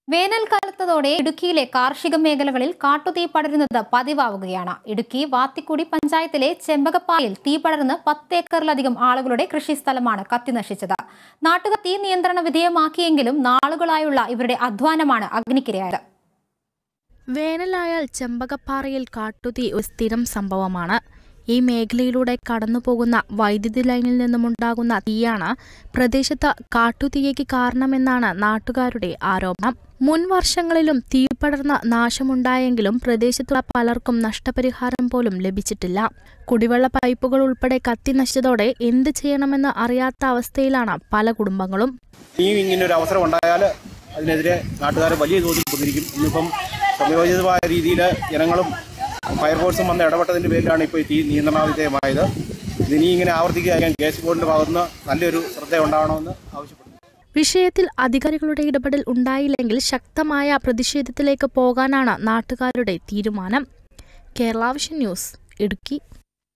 വേനൽക്കാലത്തതോടെ ഇടുക്കിയിലെ കാർഷിക മേഖലകളിൽ കാട്ടുതീ പടരുന്നത് പതിവാവുകയാണ് ഇടുക്കി വാത്തിക്കുടി പഞ്ചായത്തിലെ ചെമ്പകപ്പായിൽ തീ പടർന്ന് പത്ത് ഏക്കറിലധികം ആളുകളുടെ കൃഷിസ്ഥലമാണ് കത്തിനശിച്ചത് നാട്ടുകാർ തീ നിയന്ത്രണ വിധേയമാക്കിയെങ്കിലും നാളുകളായുള്ള ഇവരുടെ അധ്വാനമാണ് അഗ്നിക്കിരയായത് വേനലായാൽ ചെമ്പകപ്പാറയിൽ കാട്ടുതീ ഒരു സ്ഥിരം സംഭവമാണ് ഈ മേഖലയിലൂടെ കടന്നുപോകുന്ന വൈദ്യുതി ലൈനിൽ നിന്നുമുണ്ടാകുന്ന തീയാണ് പ്രദേശത്ത് കാട്ടുതീയയ്ക്ക് കാരണമെന്നാണ് നാട്ടുകാരുടെ ആരോപണം മുൻ വർഷങ്ങളിലും തീ പടർന്ന നാശമുണ്ടായെങ്കിലും പ്രദേശത്തുള്ള പലർക്കും നഷ്ടപരിഹാരം പോലും ലഭിച്ചിട്ടില്ല കുടിവെള്ള പൈപ്പുകൾ ഉൾപ്പെടെ കത്തി നശിച്ചതോടെ എന്ത് ചെയ്യണമെന്ന് അറിയാത്ത അവസ്ഥയിലാണ് പല കുടുംബങ്ങളും ഇനിയും ഇങ്ങനെ ഒരു അവസരം ഉണ്ടായാൽ അതിനെതിരെ നാട്ടുകാർ വലിയ തോതിൽ പ്രതികരിക്കും ഇന്നിപ്പം സംയോജിതമായ രീതിയിൽ ജനങ്ങളും ഫയർഫോഴ്സും വന്ന് ഇടപെട്ടതിൻ്റെ പേരിലാണ് ഇപ്പോൾ ഈ തീ നിയന്ത്രണവിധേയമായത് ഇതിനി ഇങ്ങനെ ആവർത്തിക്കുകയായിരിക്കാൻ കെ എസ് ബോർഡിൻ്റെ ഭാഗത്തുനിന്ന് നല്ലൊരു ശ്രദ്ധ ഉണ്ടാവണമെന്ന് ആവശ്യപ്പെടുന്നു വിഷയത്തിൽ അധികാരികളുടെ ഇടപെടൽ ഉണ്ടായില്ലെങ്കിൽ ശക്തമായ പ്രതിഷേധത്തിലേക്ക് പോകാനാണ് നാട്ടുകാരുടെ തീരുമാനം കേരള വിഷൻ ന്യൂസ് ഇടുക്കി